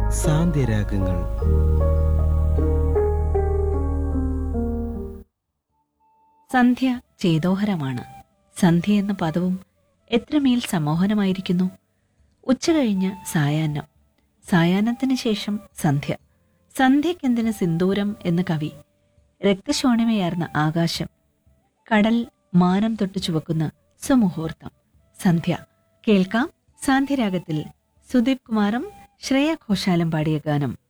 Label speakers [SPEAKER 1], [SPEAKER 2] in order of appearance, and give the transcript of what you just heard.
[SPEAKER 1] സാന്ത്യരാഗങ്ങൾ
[SPEAKER 2] സന്ധ്യ ചേതോഹരമാണ് സന്ധ്യ എന്ന പദവും എത്രമേൽ സമ്മോഹനമായിരിക്കുന്നു ഉച്ചകഴിഞ്ഞ് സായാഹ്നം സായാഹ്നത്തിന് ശേഷം സന്ധ്യ സന്ധ്യക്കെന്തിന് സിന്ദൂരം എന്ന് കവി രക്തശോണിമയാർന്ന ആകാശം കടൽ മാനം തൊട്ട് ചുവക്കുന്ന സുമുഹൂർത്തം സന്ധ്യ കേൾക്കാം സാന്ധ്യരാഗത്തിൽ സുദീപ് കുമാറും ശ്രേയ ഘോഷാലും പാടിയ ഗാനം